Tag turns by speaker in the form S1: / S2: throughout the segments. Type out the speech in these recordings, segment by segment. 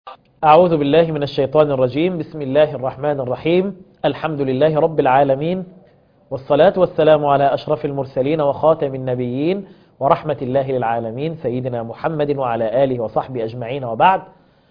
S1: أعوذ بالله من الشيطان الرجيم بسم الله الرحمن الرحيم الحمد لله رب العالمين والصلاة والسلام على أشرف المرسلين وخاتم النبيين ورحمة الله للعالمين سيدنا محمد وعلى آله وصحبه أجمعين وبعد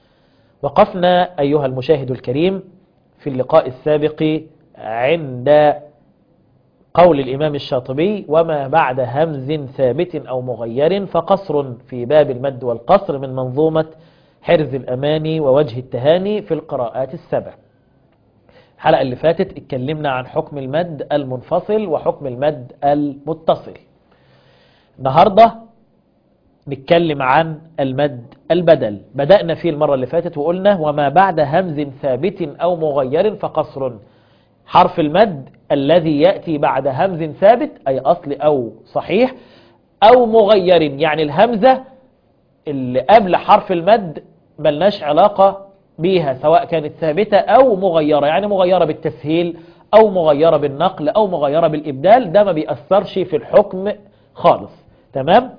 S1: وقفنا أيها المشاهد الكريم في اللقاء السابق عند قول الإمام الشاطبي وما بعد همز ثابت أو مغير فقصر في باب المد والقصر من منظومة حرز الأماني ووجه التهاني في القراءات السبع الحلقة اللي فاتت اتكلمنا عن حكم المد المنفصل وحكم المد المتصل النهاردة نتكلم عن المد البدل بدأنا فيه المرة اللي فاتت وقلنا وما بعد همز ثابت أو مغير فقصر حرف المد الذي يأتي بعد همز ثابت أي أصل أو صحيح أو مغير يعني الهمزة اللي قبل حرف المد ملناش علاقة بيها سواء كانت ثابتة أو مغيرة يعني مغيرة بالتسهيل أو مغيرة بالنقل أو مغيرة بالإبدال ده ما بيأثرش في الحكم خالص تمام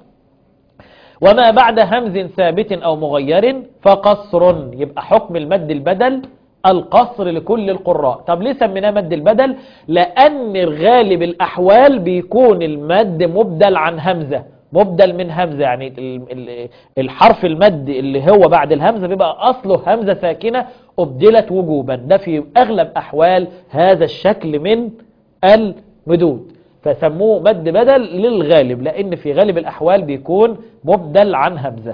S1: وما بعد همز ثابت أو مغير فقصر يبقى حكم المد البدل القصر لكل القراء طب ليه سميناه مد البدل لأن غالب الأحوال بيكون المد مبدل عن همزة مبدل من همزة يعني الحرف المد اللي هو بعد الهمزة بيبقى أصله همزة ساكنة أبدلت وجوبا ده في أغلب أحوال هذا الشكل من المدود فسموه مد بدل للغالب لأن في غالب الأحوال بيكون مبدل عن همزة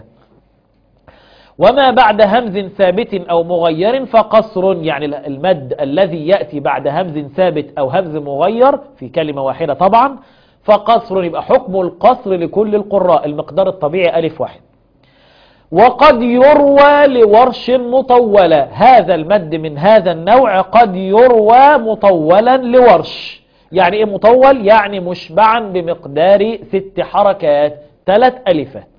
S1: وما بعد همز ثابت أو مغير فقصر يعني المد الذي يأتي بعد همز ثابت أو همز مغير في كلمة واحدة طبعا فقصر يبقى حكم القصر لكل القراء المقدار الطبيعي ألف واحد وقد يروى لورش مطولة هذا المد من هذا النوع قد يروى مطولا لورش يعني ايه مطول يعني مشبعا بمقدار ست حركات ثلاث ألفات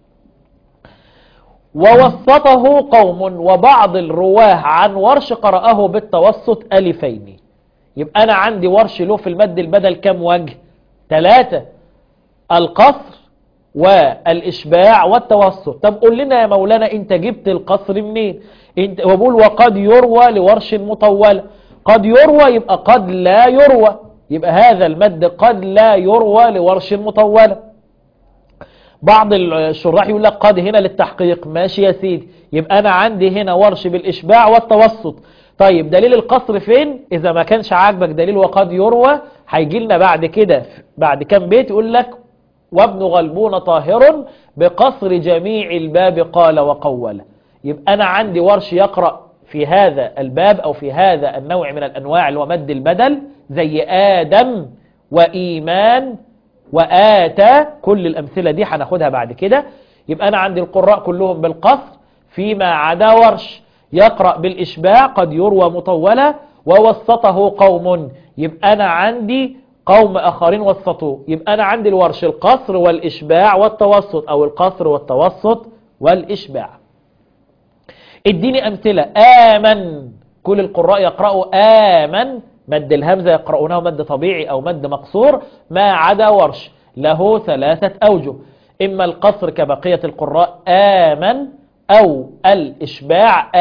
S1: ووسطه قوم وبعض الرواه عن ورش قرأه بالتوسط ألفين يبقى أنا عندي ورش له في المد البدل كم وجه ثلاثة القصر والإشباع والتوسط طب قول لنا يا مولانا انت جبت القصر منين انت وبقول وقد يروى لورش مطولة قد يروى يبقى قد لا يروى يبقى هذا المد قد لا يروى لورش مطولة بعض الشراح يقول لك قد هنا للتحقيق ماشي يا سيدي يبقى أنا عندي هنا ورش بالإشباع والتوسط طيب دليل القصر فين إذا ما كانش عاجبك دليل وقد يروى هيجي لنا بعد كده بعد كام بيت يقول لك وابن غلبون طاهر بقصر جميع الباب قال وقول يبقى أنا عندي ورش يقرأ في هذا الباب أو في هذا النوع من الأنواع اللي هو مد البدل زي آدم وإيمان وآتى كل الأمثلة دي هناخدها بعد كده يبقى أنا عندي القراء كلهم بالقصر فيما عدا ورش يقرأ بالإشباع قد يروى مطولة ووسطه قوم يبقى أنا عندي قوم آخرين وسطوه يبقى أنا عندي الورش القصر والإشباع والتوسط أو القصر والتوسط والإشباع اديني أمثلة آمن كل القراء يقرأوا آمن مد الهمزة يقرؤونه مد طبيعي أو مد مقصور ما عدا ورش له ثلاثة أوجه إما القصر كبقية القراء آمن أو الإشباع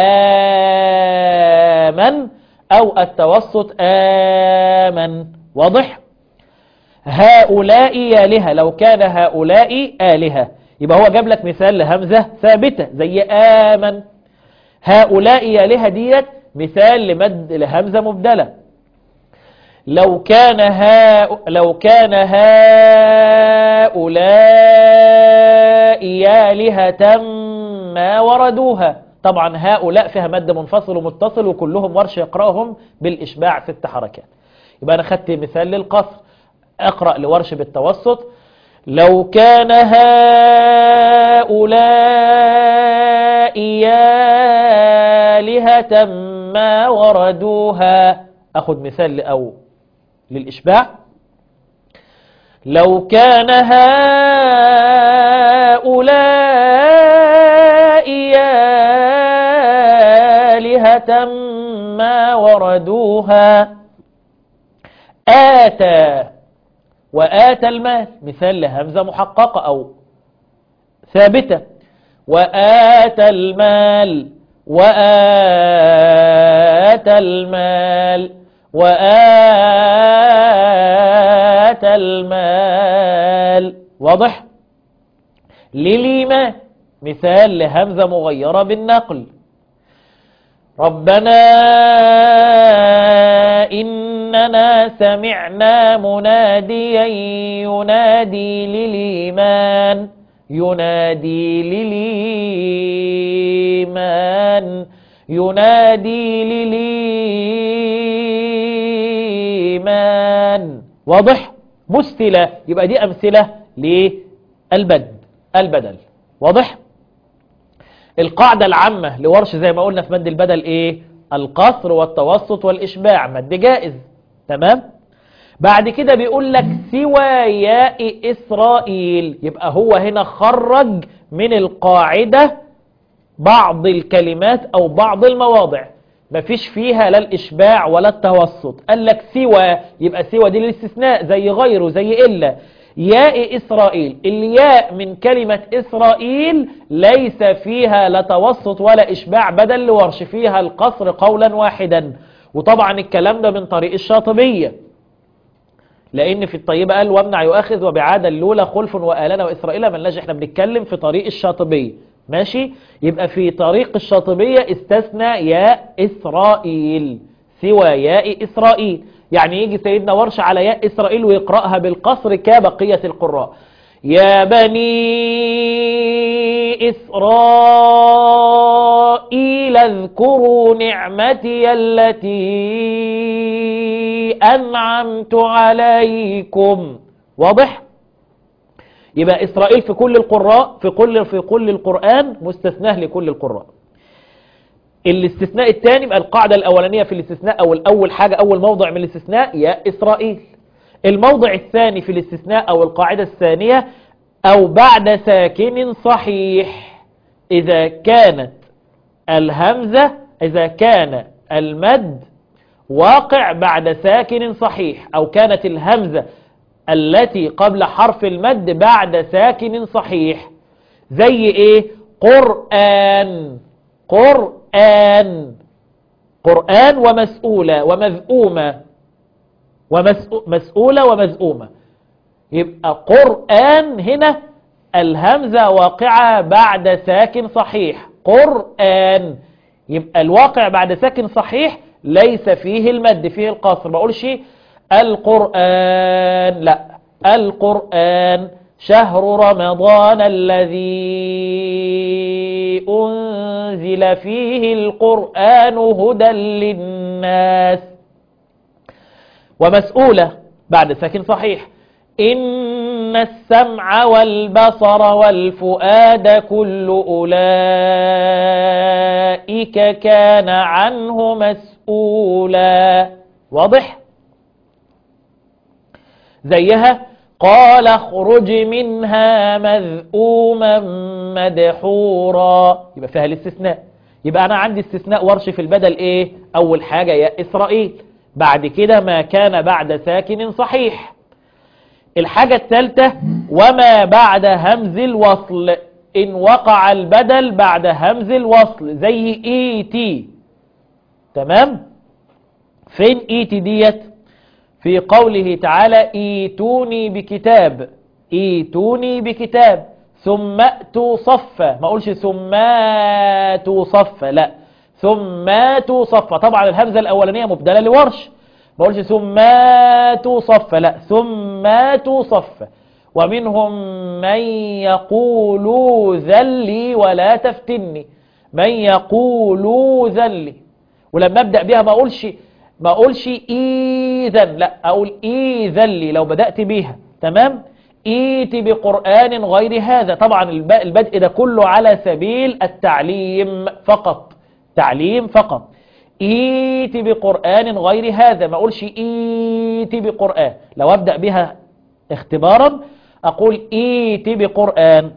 S1: آمن أو التوسط آمن واضح هؤلاء آلهة لو كان هؤلاء آلهة يبقى هو جاب لك مثال لهمزة ثابتة زي آمن هؤلاء آلهة ديت مثال لمد لهمزة مبدلة لو كان ها لو كان هؤلاء آلهة ما وردوها طبعا هؤلاء فيها مد منفصل ومتصل وكلهم ورش يقرأهم بالإشباع ست حركات يبقى أنا خدت مثال للقصر أقرأ لورش بالتوسط لو كان هؤلاء آلهة ما وردوها أخذ مثال أو للإشباع لو كان هؤلاء آلهة ما وردوها آتى وآتى المال مثال لهمزة محققة أو ثابتة وآتى المال وآتى المال وآتى المال واضح للإيمان مثال لهمزة مغيرة بالنقل ربنا إننا سمعنا مناديا ينادي للإيمان ينادي للإيمان ينادي للإيمان واضح مستلة يبقى دي أمثلة للبدل البدل واضح القاعدة العامة لورش زي ما قلنا في مد البدل ايه القصر والتوسط والإشباع مد جائز تمام بعد كده بيقول لك سوى ياء إسرائيل يبقى هو هنا خرج من القاعدة بعض الكلمات أو بعض المواضع مفيش فيها لا الإشباع ولا التوسط قال لك سوى يبقى سوى دي الاستثناء زي غيره زي إلا ياء إسرائيل الياء من كلمة إسرائيل ليس فيها لا توسط ولا إشباع بدل لورش فيها القصر قولا واحدا وطبعا الكلام ده من طريق الشاطبية لأن في الطيبة قال وامنع يؤخذ وبعاد اللولى خلف وآلنا وإسرائيل ملناش احنا بنتكلم في طريق الشاطبية ماشي يبقى في طريق الشاطبية استثنى ياء إسرائيل سوى ياء إسرائيل يعني يجي سيدنا ورش على ياء إسرائيل ويقرأها بالقصر كبقية القراء يا بني إسرائيل اذكروا نعمتي التي أنعمت عليكم واضح؟ يبقى إسرائيل في كل القراء في كل في كل القرآن مستثناه لكل القراء الاستثناء الثاني يبقى القاعدة الأولانية في الاستثناء أو الأول حاجة أول موضع من الاستثناء يا إسرائيل الموضع الثاني في الاستثناء أو القاعدة الثانية أو بعد ساكن صحيح إذا كانت الهمزة إذا كان المد واقع بعد ساكن صحيح أو كانت الهمزة التي قبل حرف المد بعد ساكن صحيح زي ايه قرآن قرآن قرآن ومسؤولة ومذؤومة ومسؤولة ومذؤومة يبقى قرآن هنا الهمزة واقعة بعد ساكن صحيح قرآن يبقى الواقع بعد ساكن صحيح ليس فيه المد فيه القصر ما اقولش القرآن لا القرآن شهر رمضان الذي أنزل فيه القرآن هدى للناس ومسؤولة بعد ساكن صحيح إن السمع والبصر والفؤاد كل أولئك كان عنه مسؤولا واضح؟ زيها قال اخرج منها مذءوما مدحورا يبقى فيها الاستثناء يبقى انا عندي استثناء ورش في البدل ايه اول حاجة يا اسرائيل بعد كده ما كان بعد ساكن صحيح الحاجة الثالثة وما بعد همز الوصل ان وقع البدل بعد همز الوصل زي ايتي تمام فين ايتي ديت في قوله تعالى ايتوني بكتاب ايتوني بكتاب ثم اتوا صفا ما اقولش ثم اتوا صفا لا ثم اتوا صفا طبعا الهمزه الاولانيه مبدله لورش ما اقولش ثم اتوا صفا لا ثم اتوا صفا ومنهم من يقول ذلي ولا تفتني من يقول ذلي ولما ابدا بها ما اقولش ما اقولش اذا لا اقول اذا لي لو بدأت بيها تمام ايتي بقرآن غير هذا طبعا البدء ده كله على سبيل التعليم فقط تعليم فقط ايتي بقرآن غير هذا ما اقولش ايتي بقرآن لو ابدأ بها اختبارا اقول ايتي بقرآن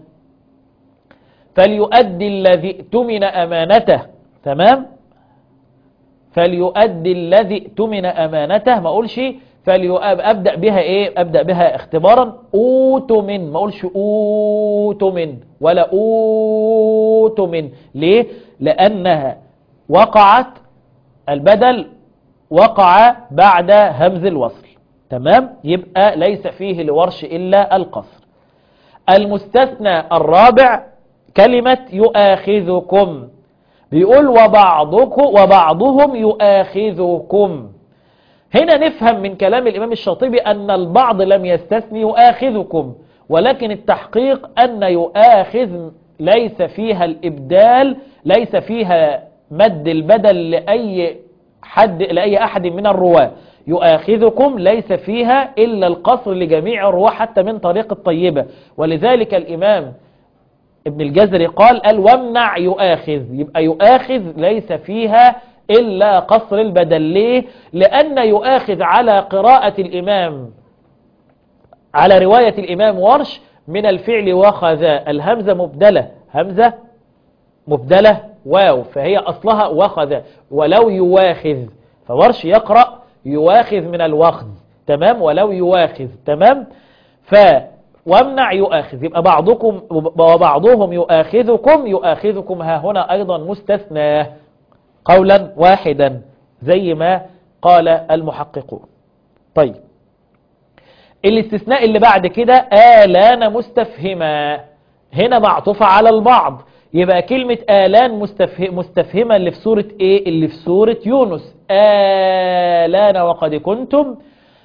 S1: فليؤدي الذي ائتمن امانته تمام فليؤدي الذي ائتمن أمانته ما أقولش فلأبدأ بها ايه ابدأ بها اختبارا اوت من ما اقولش اوت من ولا اوت من ليه لانها وقعت البدل وقع بعد همز الوصل تمام يبقى ليس فيه لورش الا القصر المستثنى الرابع كلمة يؤاخذكم بيقول وبعضكم وبعضهم يؤاخذكم هنا نفهم من كلام الإمام الشاطبي أن البعض لم يستثني يؤاخذكم ولكن التحقيق أن يؤاخذ ليس فيها الإبدال ليس فيها مد البدل لأي حد لأي أحد من الرواة يؤاخذكم ليس فيها إلا القصر لجميع الرواة حتى من طريق الطيبة ولذلك الإمام ابن الجزري قال قال وامنع يؤاخذ يبقى يؤاخذ ليس فيها إلا قصر البدل ليه لأن يؤاخذ على قراءة الإمام على رواية الإمام ورش من الفعل وخذ الهمزة مبدلة همزة مبدلة واو فهي أصلها وخذ ولو يواخذ فورش يقرأ يواخذ من الوخذ تمام ولو يواخذ تمام ف وامنع يؤاخذ يبقى بعضكم وبعضهم يؤاخذكم يؤاخذكم ها هنا أيضا مستثنى قولا واحدا زي ما قال المحققون طيب الاستثناء اللي بعد كده آلان مستفهما هنا معطوفة على البعض يبقى كلمة آلان مستفهم مستفهمة اللي في سورة ايه اللي في سورة يونس آلان وقد كنتم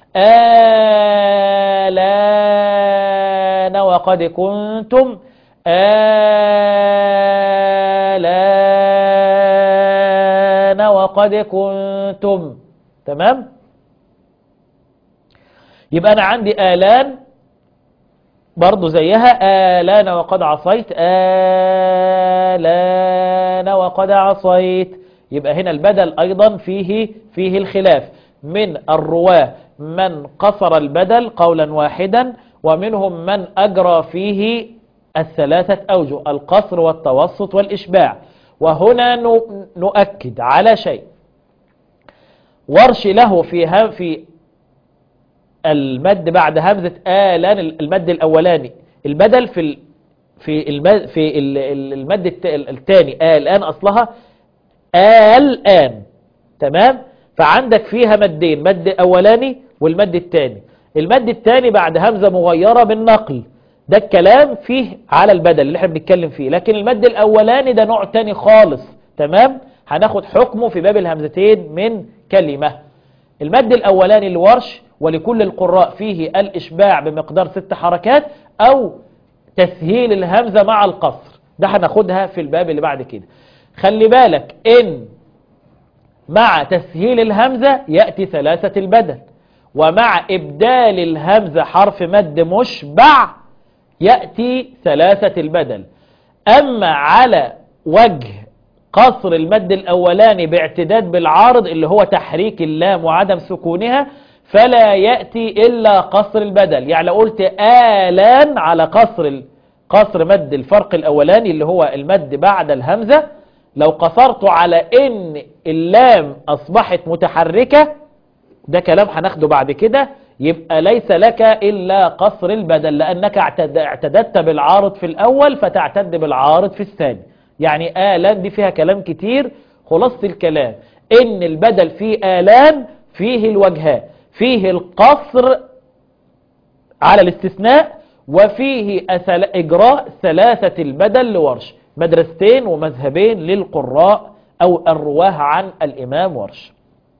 S1: آلان وقد كنتم آلان وقد كنتم تمام يبقى أنا عندي آلان برضو زيها آلان وقد عصيت آلان وقد عصيت يبقى هنا البدل أيضا فيه فيه الخلاف من الرواة من قصر البدل قولا واحدا ومنهم من أجرى فيه الثلاثة أوجه القصر والتوسط والإشباع وهنا نؤكد على شيء ورش له في في المد بعد همزة آلان المد الأولاني البدل في ال في المد في المد الثاني آلان أصلها الآن تمام فعندك فيها مدين مد أولاني والمد الثاني المد الثاني بعد همزة مغيرة بالنقل ده الكلام فيه على البدل اللي احنا بنتكلم فيه لكن المد الأولاني ده نوع تاني خالص تمام هناخد حكمه في باب الهمزتين من كلمة المد الأولاني الورش ولكل القراء فيه الإشباع بمقدار ست حركات أو تسهيل الهمزة مع القصر ده هناخدها في الباب اللي بعد كده خلي بالك إن مع تسهيل الهمزة يأتي ثلاثة البدل ومع إبدال الهمزة حرف مد مشبع يأتي ثلاثة البدل أما على وجه قصر المد الأولاني باعتداد بالعارض اللي هو تحريك اللام وعدم سكونها فلا يأتي إلا قصر البدل يعني لو قلت آلان على قصر قصر مد الفرق الأولاني اللي هو المد بعد الهمزة لو قصرت على إن اللام أصبحت متحركة ده كلام هناخده بعد كده يبقى ليس لك إلا قصر البدل لأنك اعتددت بالعارض في الأول فتعتد بالعارض في الثاني يعني آلان دي فيها كلام كتير خلاصة الكلام إن البدل فيه آلان فيه الوجهان فيه القصر على الاستثناء وفيه إجراء ثلاثة البدل لورش مدرستين ومذهبين للقراء أو الرواه عن الإمام ورش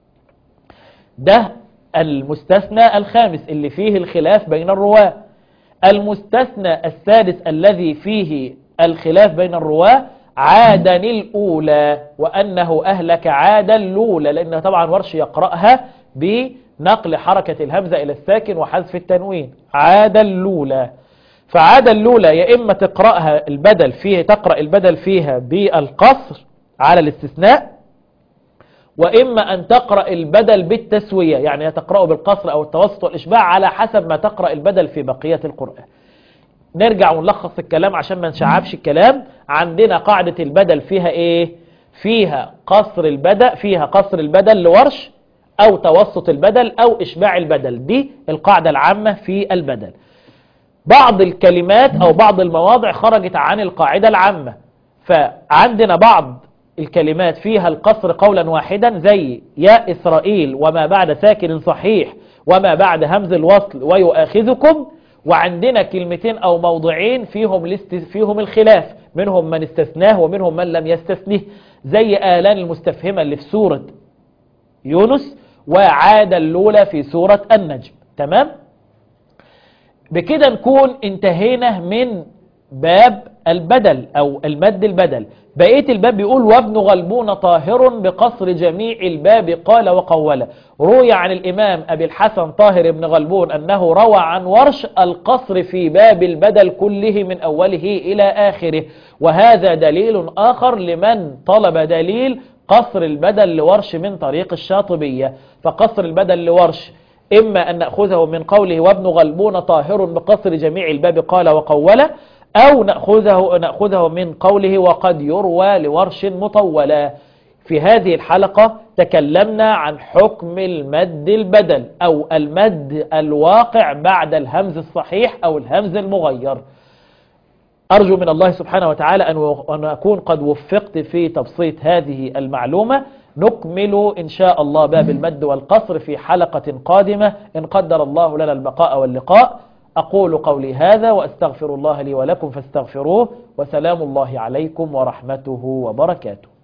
S1: ده المستثنى الخامس اللي فيه الخلاف بين الرواه المستثنى السادس الذي فيه الخلاف بين الرواه عادا الأولى وأنه أهلك عادا الأولى لأن طبعا ورش يقرأها بنقل حركة الهمزة إلى الساكن وحذف التنوين عادا الأولى فعادا الأولى يا إما تقرأها البدل فيه تقرأ البدل فيها بالقصر على الاستثناء وإما أن تقرأ البدل بالتسوية يعني تقرأه بالقصر أو التوسط والإشباع على حسب ما تقرأ البدل في بقية القرآن نرجع ونلخص الكلام عشان ما نشعبش الكلام عندنا قاعدة البدل فيها إيه فيها قصر البدل فيها قصر البدل لورش أو توسط البدل أو إشباع البدل دي القاعدة العامة في البدل بعض الكلمات أو بعض المواضع خرجت عن القاعدة العامة فعندنا بعض الكلمات فيها القصر قولا واحدا زي يا إسرائيل وما بعد ساكن صحيح وما بعد همز الوصل ويؤاخذكم وعندنا كلمتين أو موضعين فيهم الاست... فيهم الخلاف منهم من استثناه ومنهم من لم يستثنه زي آلان المستفهمة اللي في سورة يونس وعاد اللولى في سورة النجم تمام بكده نكون انتهينا من باب البدل أو المد البدل بقية الباب بيقول وابن غلبون طاهر بقصر جميع الباب قال وقول روي عن الإمام أبي الحسن طاهر بن غلبون أنه روى عن ورش القصر في باب البدل كله من أوله إلى آخره وهذا دليل آخر لمن طلب دليل قصر البدل لورش من طريق الشاطبية فقصر البدل لورش إما أن نأخذه من قوله وابن غلبون طاهر بقصر جميع الباب قال وقول أو نأخذه, نأخذه من قوله وقد يروى لورش مطولا في هذه الحلقة تكلمنا عن حكم المد البدل أو المد الواقع بعد الهمز الصحيح أو الهمز المغير أرجو من الله سبحانه وتعالى أن أكون قد وفقت في تبسيط هذه المعلومة نكمل إن شاء الله باب المد والقصر في حلقة قادمة إن قدر الله لنا البقاء واللقاء أقول قولي هذا وأستغفر الله لي ولكم فاستغفروه وسلام الله عليكم ورحمته وبركاته